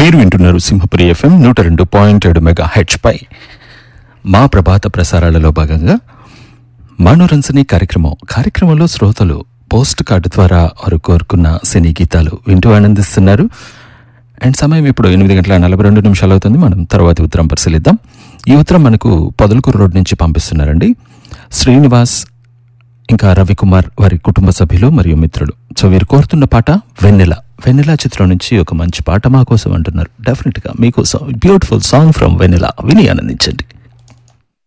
మీరు వింటున్నారు సింహపురి ఎఫ్ఎం నూట రెండు పాయింట్ ఏడు మెగా హెచ్ పై మా ప్రభాత ప్రసారాలలో భాగంగా మనోరంజని కార్యక్రమం కార్యక్రమంలో శ్రోతలు పోస్ట్ కార్డు ద్వారా వారు కోరుకున్న సినీ గీతాలు వింటూ ఆనందిస్తున్నారు అండ్ సమయం ఇప్పుడు ఎనిమిది గంటల నలభై రెండు నిమిషాలు అవుతుంది మనం తర్వాతి ఉత్తరం పరిశీలిద్దాం ఈ ఉత్తరం మనకు పొదలకూరు రోడ్ నుంచి పంపిస్తున్నారండి శ్రీనివాస్ ఇంకా రవికుమార్ వారి కుటుంబ సభ్యులు మరియు మిత్రులు సో వీరు కోరుతున్న పాట వెన్నెల వెన్నెల చిత్రం నుంచి ఒక మంచి పాట మా కోసం అంటున్నారు డెఫినెట్ గా మీకోసం బ్యూటిఫుల్ సాంగ్ ఫ్రమ్ వెన్నెల విని ఆనందించండి